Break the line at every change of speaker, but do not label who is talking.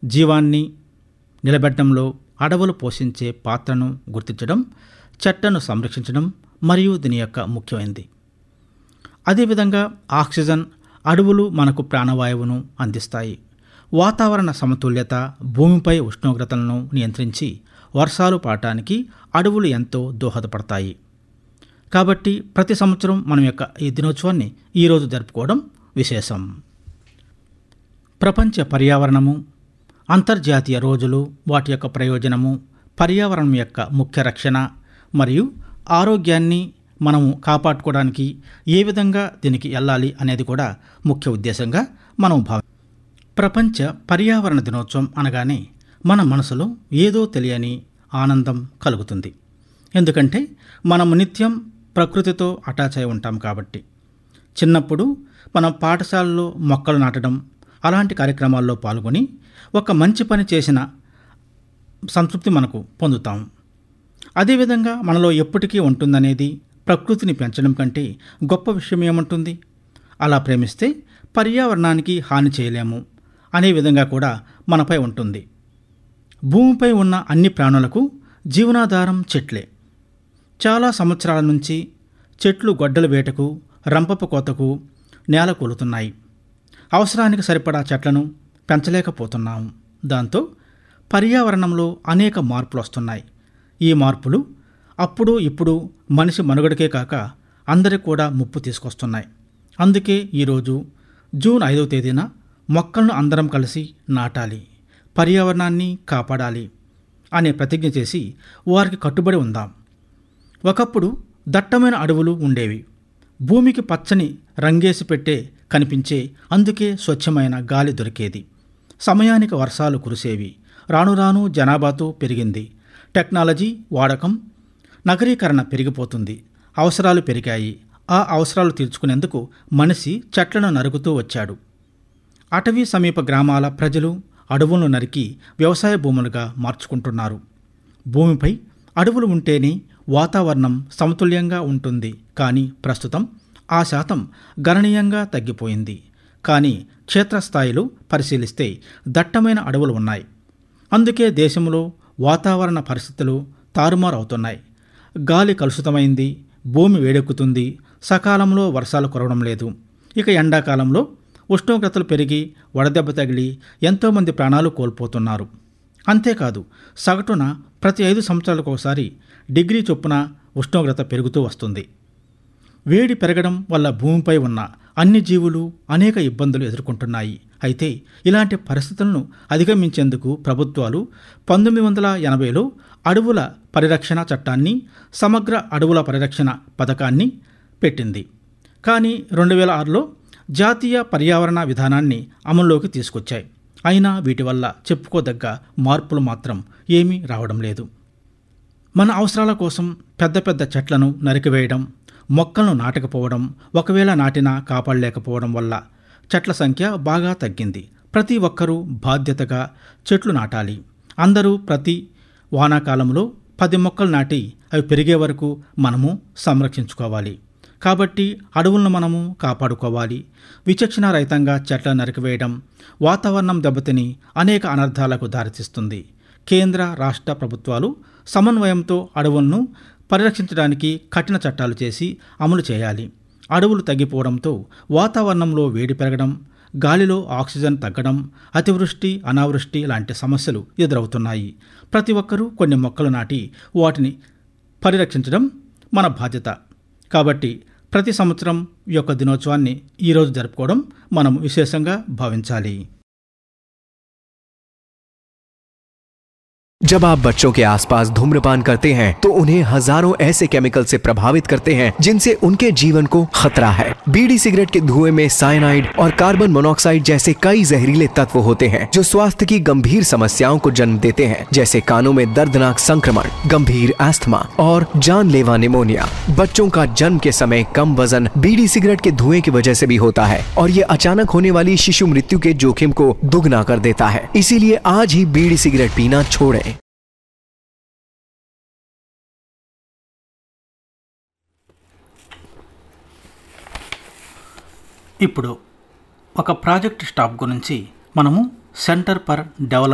జీవాన్ని నిలబెట్టడంలో అడవులు పోషించే పాత్రను గుర్తించడం చెట్లను సంరక్షించడం మరియు దీని యొక్క ముఖ్యమైనది అదేవిధంగా ఆక్సిజన్ అడవులు మనకు ప్రాణవాయువును అందిస్తాయి వాతావరణ సమతుల్యత భూమిపై ఉష్ణోగ్రతలను నియంత్రించి వర్షాలు పడటానికి అడవులు ఎంతో దోహదపడతాయి కాబట్టి ప్రతి సంవత్సరం మనం యొక్క ఈ దినోత్సవాన్ని ఈరోజు జరుపుకోవడం విశేషం ప్రపంచ పర్యావరణము అంతర్జాతీయ రోజులు వాటి యొక్క ప్రయోజనము పర్యావరణం యొక్క ముఖ్య రక్షణ మరియు ఆరోగ్యాన్ని మనము కాపాడుకోవడానికి ఏ విధంగా దీనికి వెళ్ళాలి అనేది కూడా ముఖ్య ఉద్దేశంగా మనం భావి ప్రపంచ పర్యావరణ దినోత్సవం అనగానే మన మనసులో ఏదో తెలియని ఆనందం కలుగుతుంది ఎందుకంటే మనము నిత్యం ప్రకృతితో అటాచ్ అయి ఉంటాం కాబట్టి చిన్నప్పుడు మనం పాఠశాలలో మొక్కలు నాటడం అలాంటి కార్యక్రమాల్లో పాల్గొని ఒక మంచి పని చేసిన సంతృప్తి మనకు పొందుతాం అదేవిధంగా మనలో ఎప్పటికీ ఉంటుందనేది ప్రకృతిని పెంచడం కంటే గొప్ప విషయం ఏముంటుంది అలా ప్రేమిస్తే పర్యావరణానికి హాని చేయలేము అనే విధంగా కూడా మనపై ఉంటుంది భూమిపై ఉన్న అన్ని ప్రాణులకు జీవనాధారం చెట్లే చాలా సంవత్సరాల నుంచి చెట్లు గొడ్డల వేటకు రంపపు కోతకు నేల కూలుతున్నాయి అవసరానికి సరిపడా చెట్లను పెంచలేకపోతున్నాము దాంతో పర్యావరణంలో అనేక మార్పులు వస్తున్నాయి ఈ మార్పులు అప్పుడు ఇప్పుడు మనిషి మనుగడకే కాక అందరికి కూడా ముప్పు తీసుకొస్తున్నాయి అందుకే ఈరోజు జూన్ ఐదవ తేదీన మొక్కలను అందరం కలిసి నాటాలి పర్యావరణాన్ని కాపాడాలి అనే ప్రతిజ్ఞ చేసి వారికి కట్టుబడి ఉందాం ఒకప్పుడు దట్టమైన అడవులు ఉండేవి భూమికి పచ్చని రంగేసి పెట్టే కనిపించే అందుకే స్వచ్ఛమైన గాలి దొరికేది సమయానికి వర్షాలు కురిసేవి రాను రాను జనాభాతో పెరిగింది టెక్నాలజీ వాడకం నగరీకరణ పెరిగిపోతుంది అవసరాలు పెరిగాయి ఆ అవసరాలు తీర్చుకునేందుకు మనిషి చెట్లను నరుకుతూ వచ్చాడు అటవీ సమీప గ్రామాల ప్రజలు అడవులను నరికి వ్యవసాయ భూములుగా మార్చుకుంటున్నారు భూమిపై అడవులు ఉంటేనే వాతావరణం సమతుల్యంగా ఉంటుంది కానీ ప్రస్తుతం ఆ శాతం గణనీయంగా తగ్గిపోయింది కానీ క్షేత్రస్థాయిలో పరిశీలిస్తే దట్టమైన అడవులు ఉన్నాయి అందుకే దేశంలో వాతావరణ పరిస్థితులు తారుమారు అవుతున్నాయి గాలి కలుషితమైంది భూమి వేడెక్కుతుంది సకాలంలో వర్షాలు కురవడం లేదు ఇక ఎండాకాలంలో ఉష్ణోగ్రతలు పెరిగి వడదెబ్బ తగిలి ఎంతోమంది ప్రాణాలు కోల్పోతున్నారు అంతేకాదు సగటున ప్రతి ఐదు సంవత్సరాలకు ఒకసారి డిగ్రీ చొప్పున ఉష్ణోగ్రత పెరుగుతూ వస్తుంది వేడి పెరగడం వల్ల భూమిపై ఉన్న అన్ని జీవులు అనేక ఇబ్బందులు ఎదుర్కొంటున్నాయి అయితే ఇలాంటి పరిస్థితులను అధిగమించేందుకు ప్రభుత్వాలు పంతొమ్మిది వందల ఎనభైలో అడవుల పరిరక్షణ చట్టాన్ని సమగ్ర అడవుల పరిరక్షణ పథకాన్ని పెట్టింది కానీ రెండు వేల ఆరులో జాతీయ పర్యావరణ విధానాన్ని అమల్లోకి తీసుకొచ్చాయి అయినా వీటి వల్ల చెప్పుకోదగ్గ మార్పులు మాత్రం ఏమీ రావడం లేదు మన అవసరాల కోసం పెద్ద పెద్ద చెట్లను నరికివేయడం మొక్కలను నాటకపోవడం ఒకవేళ నాటినా కాపాడలేకపోవడం వల్ల చెట్ల సంఖ్య బాగా తగ్గింది ప్రతి ఒక్కరూ బాధ్యతగా చెట్లు నాటాలి అందరూ ప్రతి వానాకాలంలో పది మొక్కలు నాటి అవి పెరిగే వరకు మనము సంరక్షించుకోవాలి కాబట్టి అడవులను మనము కాపాడుకోవాలి విచక్షణ రహితంగా చెట్లను నరికివేయడం వాతావరణం దెబ్బతిని అనేక అనర్థాలకు దారితీస్తుంది కేంద్ర రాష్ట్ర ప్రభుత్వాలు సమన్వయంతో అడవులను పరిరక్షించడానికి కఠిన చట్టాలు చేసి అమలు చేయాలి అడవులు తగ్గిపోవడంతో వాతావరణంలో వేడి పెరగడం గాలిలో ఆక్సిజన్ తగ్గడం అతివృష్టి అనావృష్టి లాంటి సమస్యలు ఎదురవుతున్నాయి ప్రతి ఒక్కరూ కొన్ని మొక్కలు నాటి వాటిని పరిరక్షించడం మన బాధ్యత కాబట్టి ప్రతి సంవత్సరం ఈ యొక్క దినోత్సవాన్ని ఈరోజు జరుపుకోవడం మనం విశేషంగా భావించాలి
जब आप बच्चों के आसपास धूम्रपान करते हैं तो उन्हें हजारों ऐसे केमिकल से प्रभावित करते हैं जिनसे उनके जीवन को खतरा है बीड़ी सिगरेट के धुएं में साइनाइड और कार्बन मोनोऑक्साइड जैसे कई जहरीले तत्व होते हैं जो स्वास्थ्य की गंभीर समस्याओं को जन्म देते हैं जैसे कानों में दर्दनाक संक्रमण गंभीर एस्थमा और जानलेवा निमोनिया बच्चों का जन्म के समय कम वजन बीड़ी सिगरेट के धुएं की वजह से भी होता है और ये अचानक होने वाली शिशु मृत्यु के जोखिम को दुगना कर देता है इसीलिए आज ही बीड़ी सिगरेट पीना छोड़ें
ఇప్పుడు ఒక ప్రాజెక్ట్ స్టాప్ గురించి మనము సెంటర్ ఫర్ డెవలప్